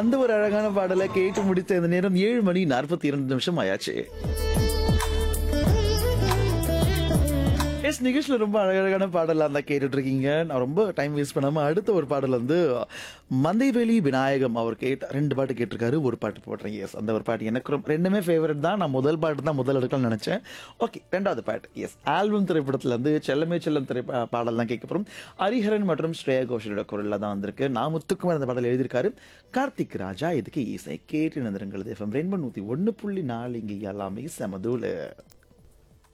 அந்த ஒரு அழகான பாடலை கேட்டு முடித்த இந்த நேரம் ஏழு மணி நாற்பத்தி இரண்டு நிமிஷம் ஆயாச்சு எஸ் நிகழ்ச்சியில் ரொம்ப அழகழகான பாடலாம் தான் கேட்டுட்டு இருக்கீங்க நான் ரொம்ப டைம் வேஸ்ட் பண்ணாம அடுத்த ஒரு பாடல் வந்து மந்தைவெளி விநாயகம் அவர் கேட்ட ரெண்டு பாட்டு கேட்டிருக்காரு ஒரு பாட்டு போடுறேன் எஸ் அந்த ஒரு பாட்டு எனக்கு ரொம்ப ரெண்டுமே ஃபேவரட் தான் நான் முதல் பாட்டு தான் முதல் எடுக்கலாம்னு நினைச்சேன் ஓகே ரெண்டாவது பாட்டு எஸ் ஆல்பம் திரைப்படத்துல இருந்து செல்லமே செல்லம் திரை பாடல் தான் கேட்க போறோம் ஹரிஹரன் மற்றும் ஸ்ரேயா கோஷலோட குரல்ல தான் வந்திருக்கு நான் முத்துக்குமார் அந்த பாடல் எழுதியிருக்காரு கார்த்திக் ராஜா இதுக்கு இசை கேட்டு நந்திரங்கள் எஃப்எம் ரெண்டு நூத்தி ஒன்று புள்ளி நாலு இங்கே எல்லாமே செமதூள்